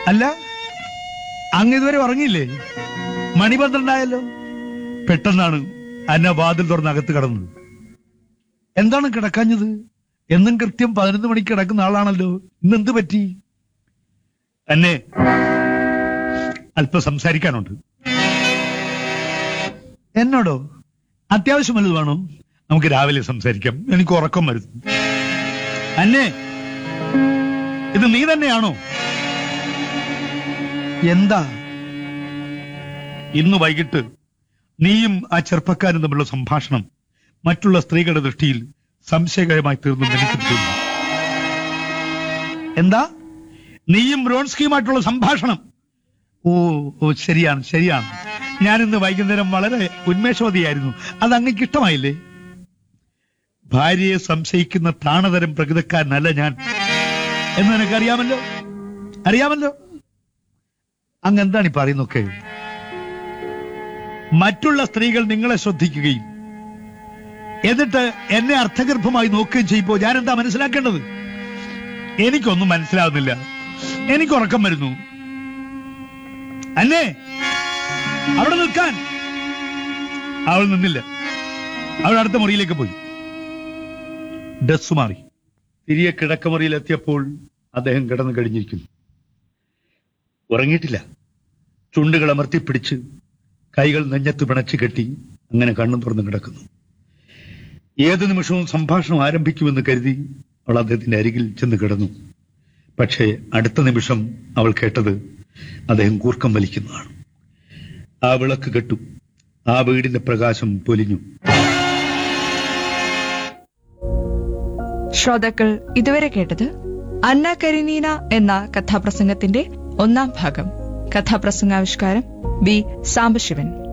അല്ല അങ്ങ് ഇതുവരെ ഉറങ്ങിയില്ലേ മണി പന്ത്രണ്ടായല്ലോ പെട്ടെന്നാണ് അന്ന വാതിൽ തുറന്ന് അകത്ത് കടന്നത് എന്താണ് കിടക്കാഞ്ഞത് എന്നും കൃത്യം പതിനൊന്ന് മണിക്ക് കിടക്കുന്ന ആളാണല്ലോ ഇന്നെന്ത് പറ്റി എന്നെ അല്പം സംസാരിക്കാനുണ്ട് എന്നോടോ അത്യാവശ്യം വല്ലത് വേണോ നമുക്ക് രാവിലെ സംസാരിക്കാം എനിക്ക് ഉറക്കം വരുന്നു അന്നെ ഇത് നീ തന്നെയാണോ എന്താ ഇന്ന് വൈകിട്ട് നീയും ആ ചെറുപ്പക്കാരും തമ്മിലുള്ള സംഭാഷണം മറ്റുള്ള സ്ത്രീകളുടെ ദൃഷ്ടിയിൽ സംശയകരമായി തീർന്നു എനിക്ക് തോന്നുന്നു എന്താ നീയും ബ്രോൺസ്കിയുമായിട്ടുള്ള സംഭാഷണം ഓ ഓ ശരിയാണ് ശരിയാണ് ഞാൻ ഇന്ന് വൈകുന്നേരം വളരെ ഉന്മേഷവതിയായിരുന്നു അത് അങ്ങക്ക് ഇഷ്ടമായില്ലേ ഭാര്യയെ സംശയിക്കുന്ന താണതരം പ്രകൃതക്കാരനല്ല ഞാൻ എന്ന് നിനക്ക് അറിയാമല്ലോ അറിയാമല്ലോ അങ്ങ് എന്താണ് ഈ പറയുന്നൊക്കെ മറ്റുള്ള സ്ത്രീകൾ നിങ്ങളെ ശ്രദ്ധിക്കുകയും എന്നിട്ട് എന്നെ അർത്ഥഗർഭമായി നോക്കുകയും ചെയ്യുമ്പോൾ ഞാൻ എന്താ മനസ്സിലാക്കേണ്ടത് എനിക്കൊന്നും മനസ്സിലാവുന്നില്ല എനിക്ക് ഉറക്കം വരുന്നു അല്ലേ അവിടെ നിൽക്കാൻ അവൾ നിന്നില്ല അവൾ അടുത്ത മുറിയിലേക്ക് പോയി ഡ്രസ് മാറി തിരികെ കിടക്കമുറിയിൽ എത്തിയപ്പോൾ അദ്ദേഹം കിടന്നു കഴിഞ്ഞിരിക്കുന്നു ഉറങ്ങിയിട്ടില്ല ചുണ്ടുകൾ അമർത്തിപ്പിടിച്ച് കൈകൾ നെഞ്ഞത്ത് പിണച്ചു കെട്ടി അങ്ങനെ കണ്ണും തുറന്ന് കിടക്കുന്നു ഏത് നിമിഷവും സംഭാഷണം ആരംഭിക്കുമെന്ന് കരുതി അവൾ അദ്ദേഹത്തിന്റെ അരികിൽ ചെന്ന് കിടന്നു പക്ഷേ അടുത്ത നിമിഷം അവൾ കേട്ടത് അദ്ദേഹം കൂർക്കം വലിക്കുന്നതാണ് ആ വിളക്ക് കെട്ടു ആ വീടിന്റെ പ്രകാശം പൊലിഞ്ഞു ശ്രോതാക്കൾ ഇതുവരെ കേട്ടത് അന്ന കരീനീന എന്ന കഥാപ്രസംഗത്തിന്റെ ഒന്നാം ഭാഗം കഥാപ്രസംഗാവിഷ്കാരം ബി സാംബശിവൻ